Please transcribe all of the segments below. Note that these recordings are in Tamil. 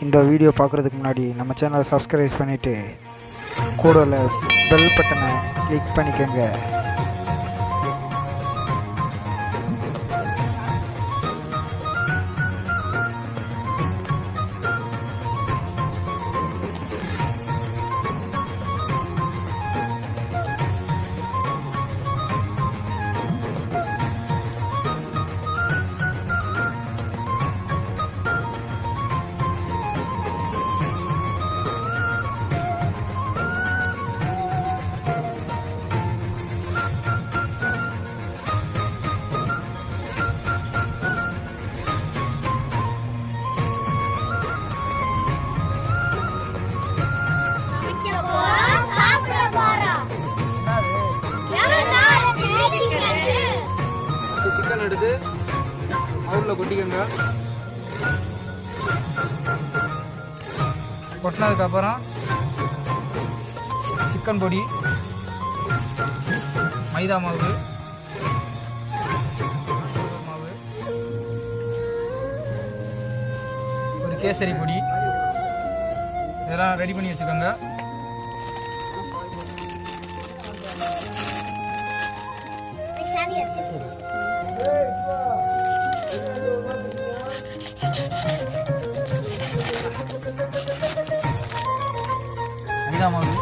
இந்த வீடியோ பார்க்குறதுக்கு முன்னாடி நம்ம சேனலை சப்ஸ்கிரைப் பண்ணிவிட்டு கூட உள்ள பெல் பட்டனை கிளிக் பண்ணிக்கோங்க சமைக்க போறோம் சாப்பிட போறோம் ஃபஸ்ட்டு சிக்கன் எடுத்து பவுலில் கொட்டிக்கோங்க கொட்டினதுக்கப்புறம் சிக்கன் பொடி மைதா மாவு மாவு ஒரு கேசரி பொடி இதெல்லாம் ரெடி பண்ணி வச்சுக்கோங்க மைதா மாவு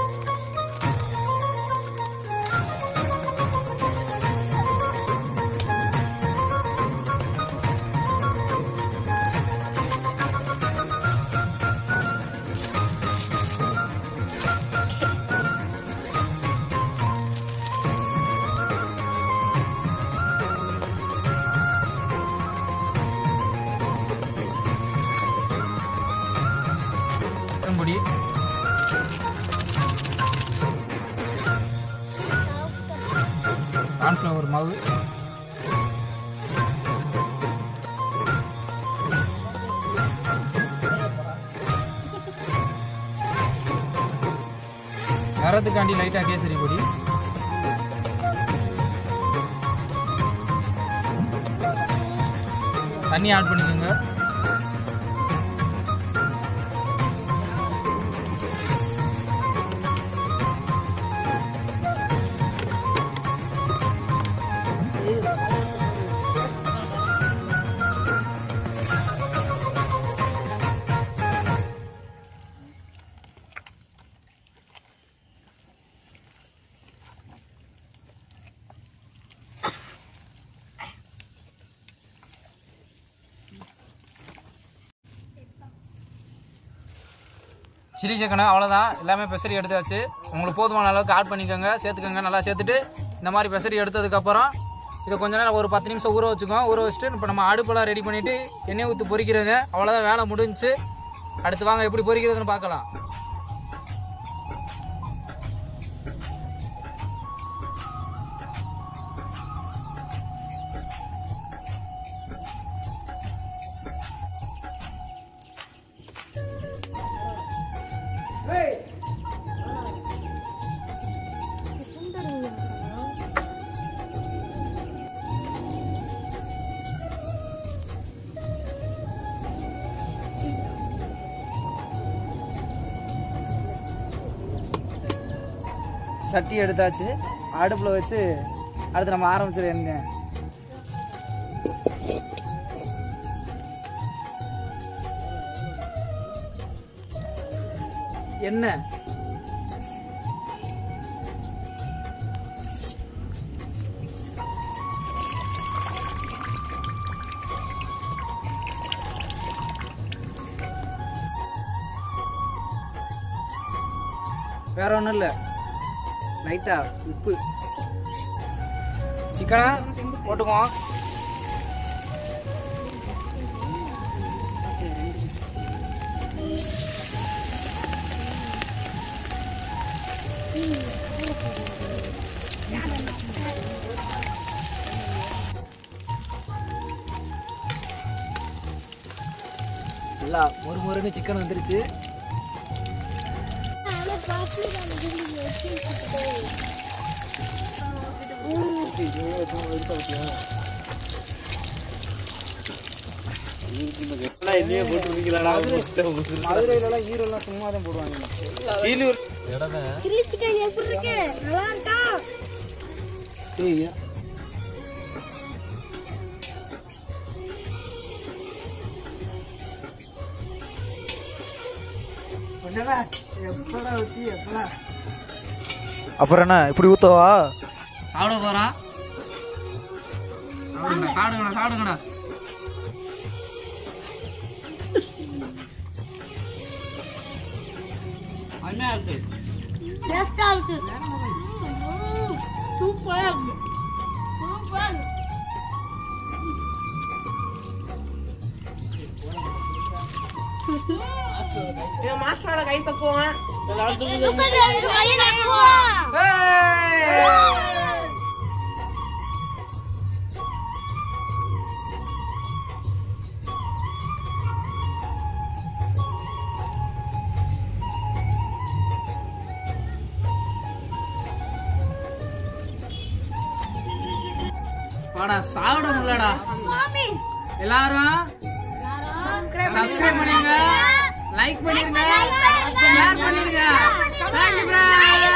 சிக்கன் பொடி கார்ன்ஃப்ளவர் மாவு நிறத்துக்காண்டி லைட்டாக கேசரி பொடி தண்ணி ஆட் பண்ணிக்கோங்க சில்லி சிக்கனை அவ்வளோதான் எல்லாமே பெசரி எடுத்தாச்சு உங்களுக்கு போதுமான அளவுக்கு ஆட் பண்ணிக்கோங்க சேர்த்துக்கோங்க நல்லா சேர்த்துட்டு இந்த மாதிரி பெசரி எடுத்ததுக்கப்புறம் இதை கொஞ்ச நேரம் ஒரு பத்து நிமிஷம் ஊற வச்சுக்கோங்க ஊற வச்சுட்டு இப்போ நம்ம அடுப்பெல்லாம் ரெடி பண்ணிவிட்டு எண்ணெய் ஊற்றி பொரிக்கிறது அவ்வளோதான் வேலை முடிஞ்சுச்சு அடுத்து வாங்க எப்படி பொரிக்கிறதுன்னு பார்க்கலாம் சட்டி எடுத்தாச்சு அடுப்பில் வச்சு அடுத்து நம்ம ஆரம்பிச்சிருங்க என்ன வேற ஒன்றும் இல்லை லைட்டாக உப்பு சிக்கனை போட்டுக்குவோம் நல்லா மொறு மொறுன்னு சிக்கன் வந்துருச்சு மதுரையிலலாம் ஈரெல்லாம் சும்மா தான் போடுவாங்க சில்லி சிக்கன் எப்படி இருக்கு நல்லா இருக்கா அப்புறம் என்ன இப்படி ஊற்றவா சாப்பிட போறான் சாப்பிடுங்கடா சாப்பிடுங்கடா சாப்பிடுங்கடா அருமையா இருக்கு டேஸ்டா இருக்கு சூப்பரா இருக்கு சூப்பரா இருக்கு மாஸ்டரோட கை பக்குவோம் வாடா சாப்பிட முடியலடா எல்லாரும் சப்ஸ்கிரைப் பண்ணிருங்க லைக் பண்ணிருங்க ஷேர் பண்ணிருங்க தேங்க்யூ